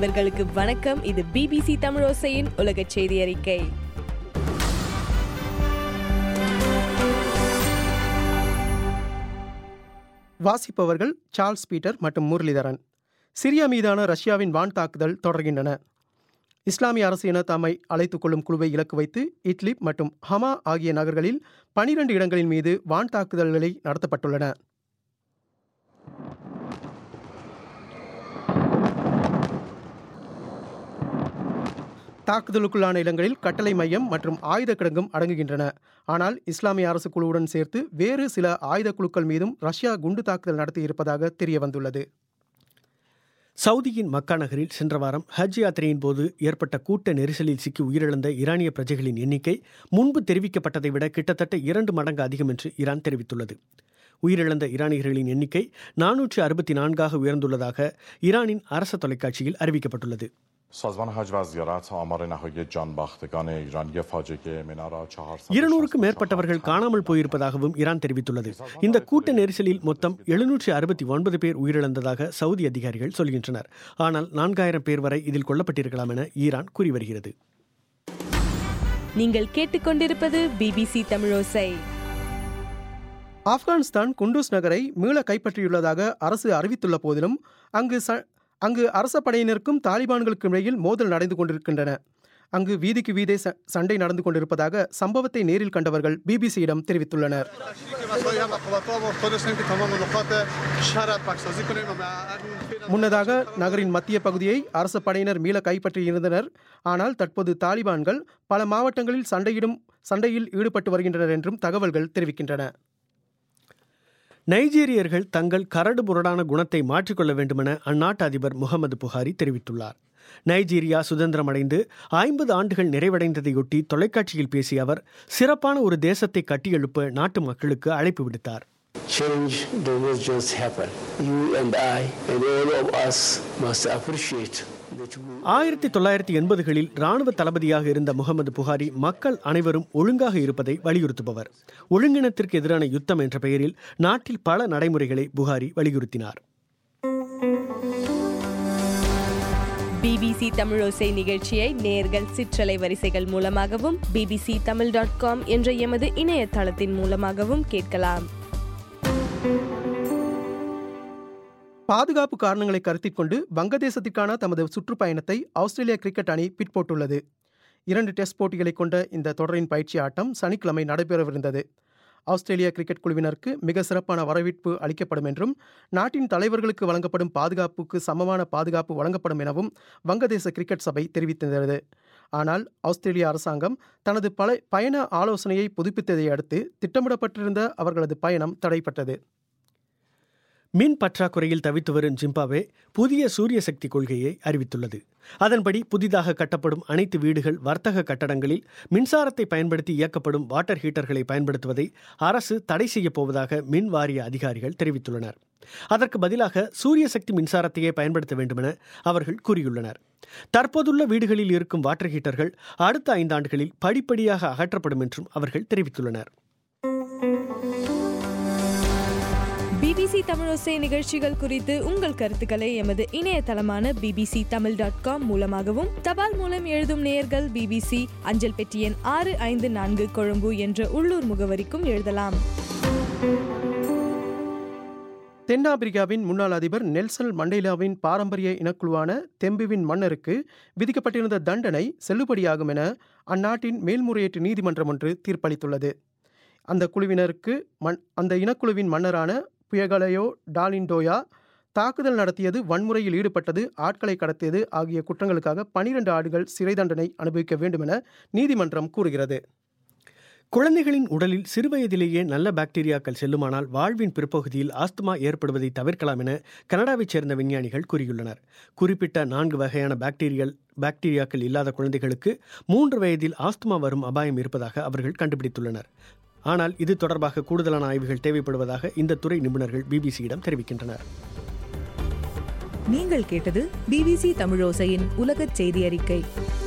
நண்பர்களுக்கு வணக்கம் இது பிபிசி தமிழோசையின் உலக செய்தி அறிக்கை வாசிப்பவர்கள் சார்ல்ஸ் பீட்டர் மற்றும் முரளிதரன் சிரியா மீதான ரஷ்யாவின் வான் தாக்குதல் தொடர்கின்றன இஸ்லாமிய அரசு என தம்மை அழைத்துக் கொள்ளும் குழுவை இலக்கு வைத்து இட்லிப் மற்றும் ஹமா ஆகிய நகர்களில் பனிரெண்டு இடங்களின் மீது வான் தாக்குதல்களை நடத்தப்பட்டுள்ளன தாக்குதலுக்குள்ளான இடங்களில் கட்டளை மையம் மற்றும் ஆயுத கிடங்கும் அடங்குகின்றன ஆனால் இஸ்லாமிய அரசு குழுவுடன் சேர்த்து வேறு சில ஆயுத குழுக்கள் மீதும் ரஷ்யா குண்டு தாக்குதல் நடத்தி இருப்பதாக தெரிய வந்துள்ளது சவுதியின் மக்கா நகரில் சென்ற வாரம் ஹஜ் யாத்திரையின் போது ஏற்பட்ட கூட்ட நெரிசலில் சிக்கி உயிரிழந்த ஈரானிய பிரஜைகளின் எண்ணிக்கை முன்பு தெரிவிக்கப்பட்டதை விட கிட்டத்தட்ட இரண்டு மடங்கு அதிகம் என்று ஈரான் தெரிவித்துள்ளது உயிரிழந்த ஈரானியர்களின் எண்ணிக்கை நானூற்று அறுபத்தி நான்காக உயர்ந்துள்ளதாக ஈரானின் அரச தொலைக்காட்சியில் அறிவிக்கப்பட்டுள்ளது سازمان حج و زیارت آمار نهایی جانباختگان ایرانی فاجعه منا را 400 இருநூறுக்கும் மேற்பட்டவர்கள் காணாமல் போயிருப்பதாகவும் ஈரான் தெரிவித்துள்ளது இந்த கூட்ட நெரிசலில் மொத்தம் எழுநூற்றி அறுபத்தி ஒன்பது பேர் உயிரிழந்ததாக சவுதி அதிகாரிகள் சொல்கின்றனர் ஆனால் நான்காயிரம் பேர் வரை இதில் கொல்லப்பட்டிருக்கலாம் என ஈரான் கூறி வருகிறது நீங்கள் கேட்டுக்கொண்டிருப்பது பிபிசி தமிழோசை ஆப்கானிஸ்தான் குண்டூஸ் நகரை மீள கைப்பற்றியுள்ளதாக அரசு அறிவித்துள்ள போதிலும் அங்கு ச அங்கு அரச படையினருக்கும் தாலிபான்களுக்கும் இடையில் மோதல் நடந்து கொண்டிருக்கின்றன அங்கு வீதிக்கு வீதே ச- சண்டை நடந்து கொண்டிருப்பதாக சம்பவத்தை நேரில் கண்டவர்கள் பிபிசியிடம் தெரிவித்துள்ளனர் முன்னதாக நகரின் மத்திய பகுதியை அரச படையினர் மீள கைப்பற்றியிருந்தனர் ஆனால் தற்போது தாலிபான்கள் பல மாவட்டங்களில் சண்டையிடும் சண்டையில் ஈடுபட்டு வருகின்றனர் என்றும் தகவல்கள் தெரிவிக்கின்றன நைஜீரியர்கள் தங்கள் கரடு முரடான குணத்தை மாற்றிக்கொள்ள வேண்டுமென அந்நாட்டு அதிபர் முகமது புகாரி தெரிவித்துள்ளார் நைஜீரியா சுதந்திரம் அடைந்து ஐம்பது ஆண்டுகள் நிறைவடைந்ததையொட்டி தொலைக்காட்சியில் பேசிய அவர் சிறப்பான ஒரு தேசத்தை கட்டியெழுப்ப நாட்டு மக்களுக்கு அழைப்பு விடுத்தார் Change does not just happen. You and I and all of us must appreciate that we ஆயிரத்தி தொள்ளாயிரத்தி எண்பதுகளில் ராணுவ தளபதியாக இருந்த முகமது புகாரி மக்கள் அனைவரும் ஒழுங்காக இருப்பதை வலியுறுத்துபவர் ஒழுங்கினத்திற்கு எதிரான யுத்தம் என்ற பெயரில் நாட்டில் பல நடைமுறைகளை புகாரி வலியுறுத்தினார் பிபிசி தமிழோசை நிகழ்ச்சியை நேர்கள் சிற்றலை வரிசைகள் மூலமாகவும் பிபிசி தமிழ் டாட் காம் என்ற எமது இணையதளத்தின் மூலமாகவும் கேட்கலாம் பாதுகாப்பு காரணங்களை கருத்தில் கொண்டு வங்கதேசத்திற்கான தமது சுற்றுப்பயணத்தை ஆஸ்திரேலிய கிரிக்கெட் அணி பிற்போட்டுள்ளது இரண்டு டெஸ்ட் போட்டிகளை கொண்ட இந்த தொடரின் பயிற்சி ஆட்டம் சனிக்கிழமை நடைபெறவிருந்தது ஆஸ்திரேலிய கிரிக்கெட் குழுவினருக்கு மிக சிறப்பான வரவேற்பு அளிக்கப்படும் என்றும் நாட்டின் தலைவர்களுக்கு வழங்கப்படும் பாதுகாப்புக்கு சமமான பாதுகாப்பு வழங்கப்படும் எனவும் வங்கதேச கிரிக்கெட் சபை தெரிவித்திருந்தது ஆனால் ஆஸ்திரேலிய அரசாங்கம் தனது பல பயண ஆலோசனையை புதுப்பித்ததை அடுத்து திட்டமிடப்பட்டிருந்த அவர்களது பயணம் தடைப்பட்டது மின் பற்றாக்குறையில் தவித்து வரும் ஜிம்பாப்வே புதிய சூரிய சக்தி கொள்கையை அறிவித்துள்ளது அதன்படி புதிதாக கட்டப்படும் அனைத்து வீடுகள் வர்த்தக கட்டடங்களில் மின்சாரத்தை பயன்படுத்தி இயக்கப்படும் வாட்டர் ஹீட்டர்களை பயன்படுத்துவதை அரசு தடை செய்யப் போவதாக மின் வாரிய அதிகாரிகள் தெரிவித்துள்ளனர் அதற்கு பதிலாக சூரிய சக்தி மின்சாரத்தையே பயன்படுத்த வேண்டுமென அவர்கள் கூறியுள்ளனர் தற்போதுள்ள வீடுகளில் இருக்கும் வாட்டர் ஹீட்டர்கள் அடுத்த ஐந்தாண்டுகளில் படிப்படியாக அகற்றப்படும் என்றும் அவர்கள் தெரிவித்துள்ளனர் பிபிசி தமிழோசை நிகழ்ச்சிகள் குறித்து உங்கள் கருத்துக்களை எமது இணையதளமான பிபிசி தமிழ் டாட் காம் மூலமாகவும் தபால் மூலம் எழுதும் நேயர்கள் பிபிசி அஞ்சல் பெட்டி எண் ஆறு ஐந்து நான்கு கொழும்பு என்ற உள்ளூர் முகவரிக்கும் எழுதலாம் தென்னாப்பிரிக்காவின் முன்னாள் அதிபர் நெல்சன் மண்டேலாவின் பாரம்பரிய இனக்குழுவான தெம்புவின் மன்னருக்கு விதிக்கப்பட்டிருந்த தண்டனை செல்லுபடியாகும் என அந்நாட்டின் மேல்முறையீட்டு நீதிமன்றம் ஒன்று தீர்ப்பளித்துள்ளது அந்த குழுவினருக்கு மண் அந்த இனக்குழுவின் மன்னரான புயகலையோ டாலின்டோயா தாக்குதல் நடத்தியது வன்முறையில் ஈடுபட்டது ஆட்களை கடத்தியது ஆகிய குற்றங்களுக்காக பனிரெண்டு ஆண்டுகள் சிறை தண்டனை அனுபவிக்க வேண்டும் என நீதிமன்றம் கூறுகிறது குழந்தைகளின் உடலில் சிறுவயதிலேயே நல்ல பாக்டீரியாக்கள் செல்லுமானால் வாழ்வின் பிற்பகுதியில் ஆஸ்துமா ஏற்படுவதை தவிர்க்கலாம் என கனடாவைச் சேர்ந்த விஞ்ஞானிகள் கூறியுள்ளனர் குறிப்பிட்ட நான்கு வகையான பாக்டீரியல் பாக்டீரியாக்கள் இல்லாத குழந்தைகளுக்கு மூன்று வயதில் ஆஸ்துமா வரும் அபாயம் இருப்பதாக அவர்கள் கண்டுபிடித்துள்ளனர் ஆனால் இது தொடர்பாக கூடுதலான ஆய்வுகள் தேவைப்படுவதாக இந்த துறை நிபுணர்கள் பிபிசியிடம் தெரிவிக்கின்றனர் நீங்கள் கேட்டது பிபிசி தமிழோசையின் உலகச் செய்தி அறிக்கை